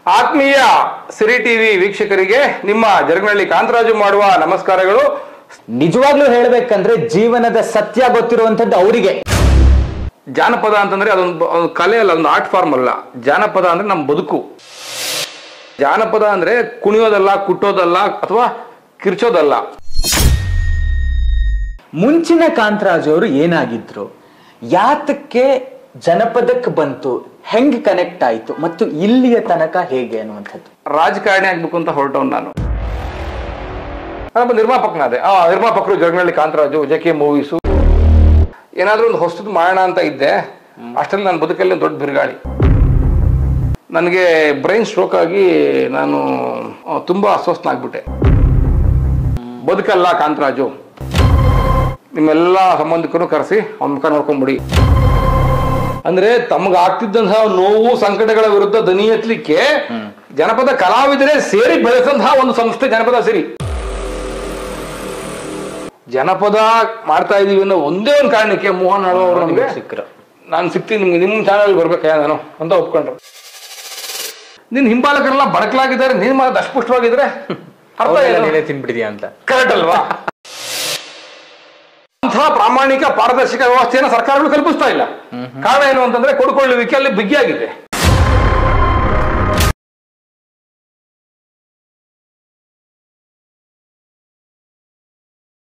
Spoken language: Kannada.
ಆತ್ಮೀಯ ಸಿರಿ ಟಿವಿ ವೀಕ್ಷಕರಿಗೆ ನಿಮ್ಮ ಜರಗನಹಳ್ಳಿ ಕಾಂತರಾಜು ಮಾಡುವ ನಮಸ್ಕಾರಗಳು ನಿಜವಾಗ್ಲೂ ಹೇಳ್ಬೇಕಂದ್ರೆ ಜೀವನದ ಸತ್ಯ ಗೊತ್ತಿರುವಂತದ್ದು ಅವರಿಗೆ ಜಾನಪದ ಅಂತಂದ್ರೆ ಅದೊಂದು ಒಂದು ಕಲೆ ಅಲ್ಲ ಒಂದು ಆರ್ಟ್ ಫಾರ್ಮ್ ಅಲ್ಲ ಜಾನಪದ ಅಂದ್ರೆ ನಮ್ಮ ಬದುಕು ಜಾನಪದ ಅಂದ್ರೆ ಕುಣಿಯೋದಲ್ಲ ಕುಟ್ಟೋದಲ್ಲ ಅಥವಾ ಕಿರ್ಚೋದಲ್ಲ ಮುಂಚಿನ ಕಾಂತರಾಜ್ ಅವರು ಏನಾಗಿದ್ರು ಯಾತಕ್ಕೆ ಜನಪದಕ್ಕೆ ಬಂತು ಹೆಂಗ್ ಕನೆಕ್ಟ್ ಆಯ್ತು ಮತ್ತು ಇಲ್ಲಿಯ ತನಕ ಹೇಗೆ ಅನ್ನುವಂಥದ್ದು ರಾಜಕಾರಣಿ ಆಗ್ಬೇಕು ಅಂತ ಹೊರಟವ್ ನಾನು ನಾನೊಬ್ಬ ನಿರ್ಮಾಪಕನಾದೆ ಆ ನಿರ್ಮಾಪಕರು ಜಗನಹಳ್ಳಿ ಕಾಂತರಾಜು ಜಕೆ ಮೂವೀಸು ಏನಾದ್ರೂ ಒಂದು ಹೊಸದು ಮಾಡೋಣ ಅಂತ ಇದ್ದೆ ಅಷ್ಟರಲ್ಲಿ ನನ್ನ ಬದುಕಲ್ಲಿ ಒಂದು ದೊಡ್ಡ ಬಿರುಗಾಳಿ ನನಗೆ ಬ್ರೈನ್ ಸ್ಟ್ರೋಕ್ ಆಗಿ ನಾನು ಆ, ತುಂಬಾ ಅಸ್ವಸ್ಥನಾಗ್ಬಿಟ್ಟೆ ಬದುಕಲ್ಲ ಕಾಂತರಾಜು ನಿಮ್ಮೆಲ್ಲ ಸಂಬಂಧಿಕರು ಕರೆಸಿ ಅವ್ನ ಮುಖ ನೋಡ್ಕೊಂಬಿಡಿ ಅಂದ್ರೆ ತಮಗೆ ಆಗ್ತಿದ್ದಂತಹ ನೋವು ಸಂಕಟಗಳ ವಿರುದ್ಧ ದನಿ ಎತ್ತಲಿಕ್ಕೆ ಜನಪದ ಕಲಾವಿದರೇ ಸೇರಿ ಬೆಳೆಸಂತಹ ಒಂದು ಸಂಸ್ಥೆ ಜನಪದ ಸಿರಿ ಜನಪದ ಮಾಡ್ತಾ ಇದೀವಿ ಅನ್ನೋ ಒಂದೇ ಒಂದು ಕಾರಣಕ್ಕೆ ಮೋಹನ್ ಆಳ್ವ ಅವರು ನಮಗೆ ಸಿಕ್ಕರು ನಾನು ಸಿಗ್ತೀನಿ ನಿಮ್ಗೆ ನಿಮ್ಮ ಚಾನಲ್ ಬರ್ಬೇಕಾ ನಾನು ಅಂತ ಒಪ್ಕೊಂಡ್ರು ನಿನ್ ಹಿಂಬಾಲಕರೆಲ್ಲ ಬಡಕಲಾಗಿದ್ದಾರೆ ನೀನ್ ಮಾತ್ರ ಅಸ್ಪುಷ್ಟವಾಗಿದ್ರೆ ಅರ್ಥ ಏನು ತಿನ್ಬಿಡಿದ್ಯಾ ಅಂತ ಕರೆಕ್ಟ್ ಅಲ್ವಾ ಅಂತಹ ಪ್ರಾಮಾಣಿಕ ಪಾರದರ್ಶಕ ವ್ಯವಸ್ಥೆಯನ್ನು ಸರ್ಕಾರಗಳು ಕಲ್ಪಿಸ್ತಾ ಇಲ್ಲ ಕಾರಣ ಏನು ಅಂತಂದ್ರೆ ಕೊಡ್ಕೊಳ್ಳುವಿಕೆ ಅಲ್ಲಿ ಬಿಗಿಯಾಗಿದೆ